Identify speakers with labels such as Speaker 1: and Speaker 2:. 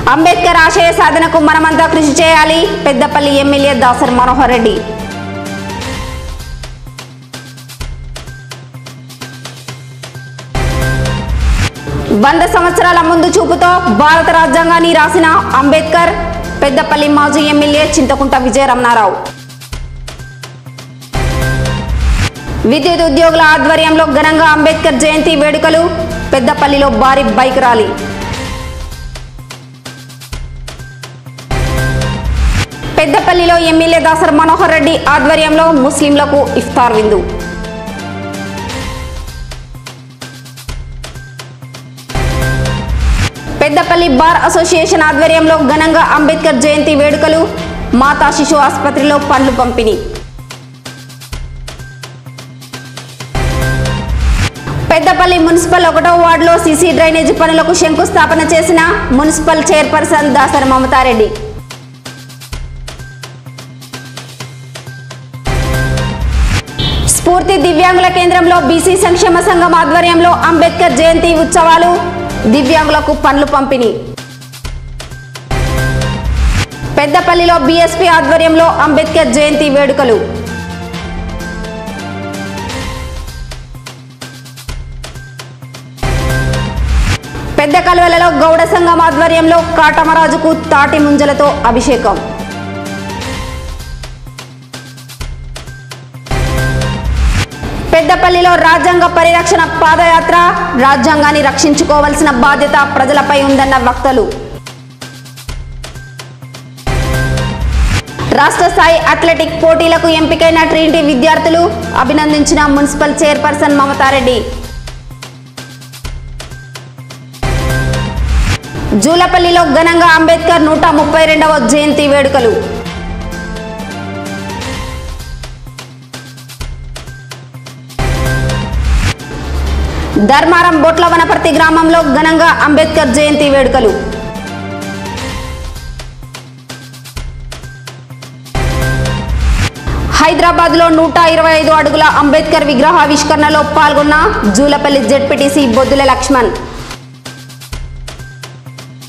Speaker 1: అంబేద్కర్ ఆశయ సాధనకు మనమంతా కృషి చేయాలి పెద్దపల్లి ఎమ్మెల్యే దాసర్ మనోహర్ రెడ్డి వంద సంవత్సరాల ముందు చూపుతో భారత రాజ్యాంగాన్ని రాసిన అంబేద్కర్ పెద్దపల్లి మాజీ ఎమ్మెల్యే చింతకుంట విజయరమణారావు విద్యుత్ ఉద్యోగుల ఆధ్వర్యంలో ఘనంగా అంబేద్కర్ జయంతి వేడుకలు పెద్దపల్లిలో భారీ బైక్ ర్యాలీ పెద్దపల్లిలో ఎమ్మెల్యే దాసర్ మనోహర్ రెడ్డి ఆధ్వర్యంలో ముస్లింలకు ఇఫ్తార్ విందు పెద్దపల్లి బార్ అసోసియేషన్ ఆధ్వర్యంలో ఘనంగా అంబేద్కర్ జయంతి వేడుకలు మాతా శిశు ఆసుపత్రిలో పండ్లు పంపిణీ పెద్దపల్లి మున్సిపల్ ఒకటో వార్డులో సీసీ డ్రైనేజీ పనులకు శంకుస్థాపన చేసిన మున్సిపల్ చైర్పర్సన్ దాసరి మమతారెడ్డి స్ఫూర్తి దివ్యాంగుల కేంద్రంలో బీసీ సంక్షేమ సంఘం ఆధ్వర్యంలో అంబేద్కర్ జయంతి ఉత్సవాలు దివ్యాంగులకు పండ్లు పంపిణీ పెద్దపల్లిలో బీఎస్పీ ఆధ్వర్యంలో అంబేద్కర్ జయంతి వేడుకలు పెద్ద కలువలలో గౌడ సంఘం ఆధ్వర్యంలో కాటమరాజుకు తాటి ముంజలతో అభిషేకం పెద్దపల్లిలో రాజ్యాంగ పరిరక్షణ పాదయాత్ర రాజ్యాంగాన్ని రక్షించుకోవాల్సిన బాధ్యత ప్రజలపై ఉందన్న వక్తలు రాష్ట్ర స్థాయి అథ్లెటిక్ పోటీలకు ఎంపికైన ట్రినిటీ విద్యార్థులు అభినందించిన మున్సిపల్ చైర్పర్సన్ మమతారెడ్డి జూలపల్లిలో ఘనంగా అంబేద్కర్ నూట ముప్పై రెండవ జయంతి వేడుకలు ధర్మారం బొట్ల వనపర్తి గ్రామంలో ఘనంగా అంబేద్కర్ జయంతి వేడుకలు హైదరాబాద్లో నూట ఇరవై ఐదు అడుగుల అంబేద్కర్ విగ్రహావిష్కరణలో పాల్గొన్న జూలపల్లి జెడ్పీటీసీ బొద్దుల లక్ష్మణ్